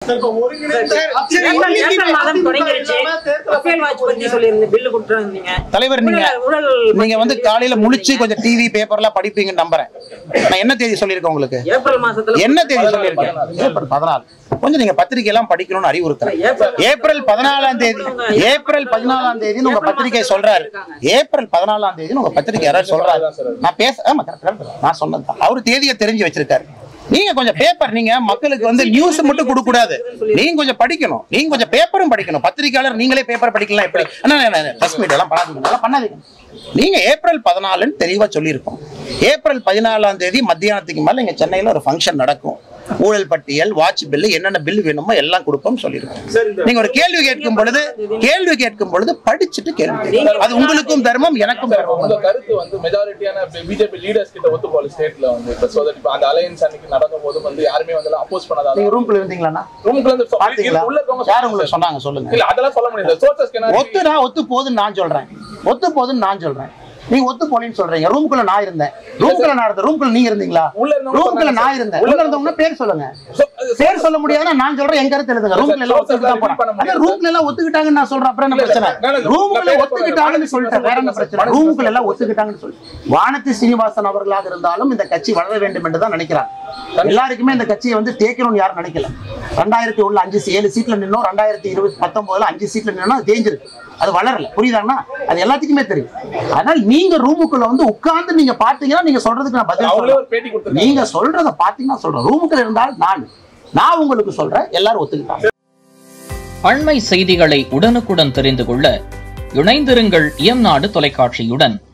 சரி, ஏப்ரல் இன்னைக்கு ஏப்ரல் மாதம் அதிமுக தொடங்கிருச்சு இல்லாம தேர்தல் ரஃபேல் வாட்ச் பத்தி சொல்லியிருந்த பில்லு கொடுத்துருந்தீங்க தலைவர் நீங்க ஊழல் நீங்க வந்து காலையில முழிச்சு கொஞ்சம் டிவி பேப்பர்ல படிப்பீங்கன்னு நம்புறேன் நான் என்ன தேதி சொல்லியிருக்கேன் உங்களுக்கு ஏப்ரல் மாசத்துல என்ன தேதி சொல்லியிருக்கேன் ஏப்ரல் பதினாலு கொஞ்சம் நீங்க பத்திரிகை எல்லாம் படிக்கணும்னு அறிவுறுத்துறேன் ஏப்ரல் பதினாலாம் தேதி ஏப்ரல் பதினாலாம் தேதி உங்க பத்திரிகை சொல்றாரு ஏப்ரல் பதினாலாம் தேதி உங்க பத்திரிகை யாராவது சொல்றாரு நான் பேச ஆமா correct, correct. நான் சொன்னதுதான் அவர் தேதியை தெரிஞ்சு வச்சிருக்காரு நீங்க கொஞ்சம் பேப்பர் நீங்க மக்களுக்கு வந்து நியூஸ் மட்டும் கொடுக்க கூடாது நீங்க கொஞ்சம் படிக்கணும் நீங்க கொஞ்சம் பேப்பரும் படிக்கணும் பத்திரிக்கையாளர் நீங்களே பேப்பர் படிக்கலாம் எப்படி ஃபர்ஸ்ட் மீட் எல்லாம் பண்ணாதீங்க அதெல்லாம் பண்ணாதீங்க நீங்க ஏப்ரல் பதினாலுன்னு தெளிவா சொல்லியிருக்கோம் ஏப்ரல் பதினாலாம் தேதி மத்தியானத்துக்கு மேல இங்க சென்னையில ஒரு ஃபங்க்ஷன் நடக்கும் ஊழல் பட்டியல் வாட்ச் பில்லு என்னென்ன பில் வேணுமோ எல்லாம் கொடுப்போம் சொல்லியிருக்கோம் நீங்க ஒரு கேள்வி கேட்கும் பொழுது கேள்வி கேட்கும் பொழுது படிச்சுட்டு கேள்வி கேட்கணும். அது உங்களுக்கும் தர்மம் எனக்கும் தர்மம் உங்க கருத்து வந்து மெஜாரிட்டியான பிஜேபி லீடர்ஸ் கிட்ட ஒத்துக்கோல ஸ்டேட்ல வந்து இப்ப சோ தட் இப்ப அந்த அலையன்ஸ் அன்னைக்கு நடந்த போது வந்து யாருமே வந்து அப்போஸ் பண்ணாத நீங்க ரூம்குள்ள இருந்தீங்களா ரூமுக்குள்ள இருந்து சொ- பாத்தீங்களா உள்ள இருக்கவங்க யார் உங்களுக்கு சொன்னாங்க சொல்லுங்க இல்ல அதெல்லாம் சொல்ல முடியாது சோர்சஸ் ஒத்துனா ஒத்து போகுதுன்னு நான் சொல்றேன் ஒத்து போகுதுன்னு நான் சொல்றேன் நீங்க ஒத்து போலன்னு சொல்றீங்க ரூம்குள்ள நான் இருந்தேன் ரூம்குள்ள நான் இருந்தேன் ரூம்குள்ள நீங்க இருந்தீங்களா உள்ள இருந்தவங்க ரூம்குள்ள சொன்னாங்க நான் சார். இருந்தேன் உள்ள உள்ள இருந்தவங்க பேர் சொல்லுங்க பேர் சொல்ல முடியாதுன்னா நான் சொல்றேன் எங்க கருத்து எழுதுங்க ரூம்ல எல்லாம் சார், ஒத்துக்கிட்டா சார், பண்ண போறேன் முடியாது. ரூம்ல எல்லாம் ஒத்துக்கிட்டாங்கன்னு நான் சொல்றேன் அப்புறம் என்ன இல்ல, பிரச்சனை சார், நான் ரூம்ல நான் ஒத்துக்கிட்டாங்கன்னு சொல்லிட்டேன் வேற என்ன பிரச்சனை வணக்கம், ரூம்குள்ள எல்லாம் ஒத்துக்கிட்டாங்கன்னு சொல்லி வானதி சீனிவாசன் அவர்களாக இருந்தாலும் இந்த கட்சி வளர வேண்டும் என்று தான் நினைக்கிறாங்க எல்லாருக்குமே இந்த கட்சியை வந்து தேய்க்கணும்னு யாரும் நினைக்கல ரெண்டாயிரத்தி உள்ள அஞ்சு ஏழு சீட்ல நின்னோம் ரெண்டாயிரத்தி இருபத்தி பத்தொன்பதுல அஞ்சு சீட்ல நின்னோம் அது தேஞ்சிருக்கு அது வளரல புரியுதாங்கன்னா அது எல்லாத்துக்குமே தெரியும் அதனால நீங்க ரூமுக்குள்ள வந்து உட்கார்ந்து நீங்க பாத்தீங்கன்னா நீங்க சொல்றதுக்கு நான் பதில் அவங்களே ஒரு சொல்றேன் பேட்டி கொடுத்துருக்காங்க நீங்க சொல்றத பாத்தீங்கன்னா சொல்றேன் ரூமுக்குள்ள இருந்தால் நான் நான் உங்களுக்கு சொல்றேன் எல்லாரும் ஒத்துக்கிட்டாங்க அண்மை செய்திகளை உடனுக்குடன் தெரிந்து கொள்ள இணைந்திருங்கள் இயம்நாடு தொலைக்காட்சியுடன்